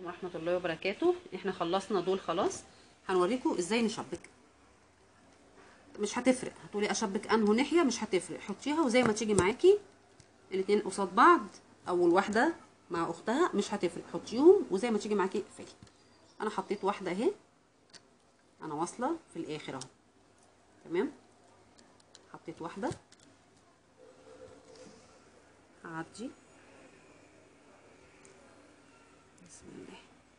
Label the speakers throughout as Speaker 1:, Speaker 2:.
Speaker 1: ورحمة الله وبركاته احنا خلصنا دول خلاص هنوريكم ازاي نشبك مش هتفرق هتقولي اشبك انه ناحية مش هتفرق حطيها وزي ما تيجي معاكي الاتنين قصاد بعض او الواحدة مع اختها مش هتفرق حطيهم وزي ما تيجي معاكي اقفلي انا حطيت واحدة اهي انا واصلة في الاخر اهو تمام حطيت واحدة هعدي بسم الله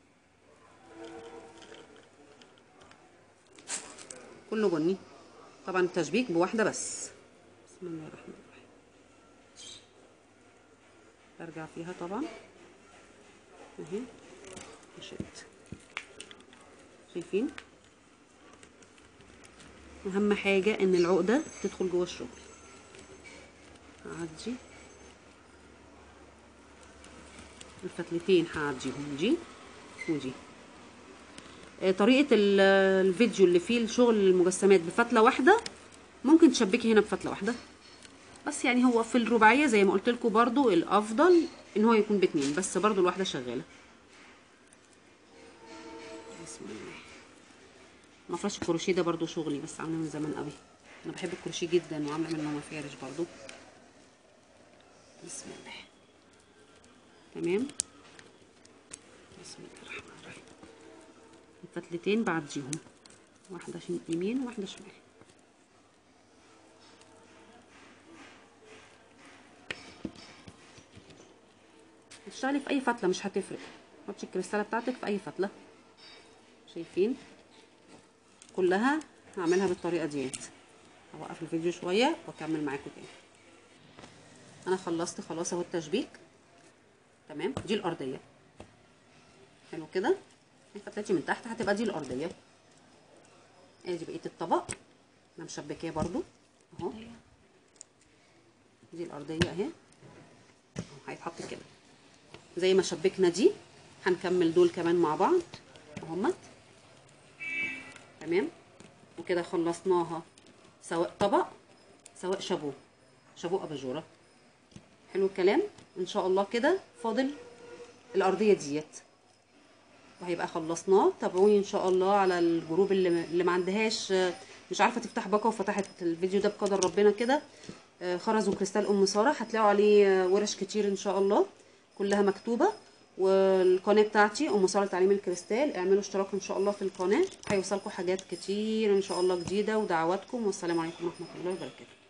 Speaker 1: كله بني طبعا التشبيك بواحدة بس بسم الله الرحمن الرحيم برجع فيها طبعا اهي مشيت شايفين اهم حاجة ان العقدة تدخل جوه الشغل هعدي الفتلتين هعديهم دي ودي آه، طريقة ال- الفيديو اللي فيه الشغل المجسمات بفتلة واحدة ممكن تشبكي هنا بفتلة واحدة بس يعني هو في الرباعية زي ما قلت لكم برضو الافضل ان هو يكون باتنين بس برضو الواحدة شغالة بسم الله مفرش الكروشيه ده برضو شغلي بس عامله من زمان قوي انا بحب الكروشيه جدا وعامله منه مفارش برضو بسم الله تمام بسم الله الرحمن الرحيم الفتلتين بعديهم واحده شم- يمين وواحده شمال هتشتغلي في اي فتله مش هتفرق حطي الكريستاله بتاعتك في اي فتله شايفين كلها هعملها بالطريقه ديت هوقف الفيديو شويه واكمل معاكم تاني انا خلصت خلاص اهو التشبيك تمام دي الارضيه حلو كده فتحتي من تحت هتبقى دي الارضيه ادي بقيه الطبق انا مشبكاه برضو اهو دي الارضيه اهي اهو هيتحط كده زي ما شبكنا دي هنكمل دول كمان مع بعض اهمت تمام وكده خلصناها سواء طبق سواء شابو شابو اباجوره حلو الكلام ان شاء الله كده فاضل الارضيه ديت وهيبقى خلصناه تابعوني ان شاء الله على الجروب اللي اللي ما عندهاش آه، مش عارفه تفتح باقه وفتحت الفيديو ده بقدر ربنا كده آه، خرزوا كريستال ام ساره هتلاقوا عليه آه، ورش كتير ان شاء الله كلها مكتوبه والقناه بتاعتي ام ساره تعليم الكريستال اعملوا اشتراك ان شاء الله في القناه هيوصلكم حاجات كتير ان شاء الله جديده ودعواتكم والسلام عليكم ورحمه الله وبركاته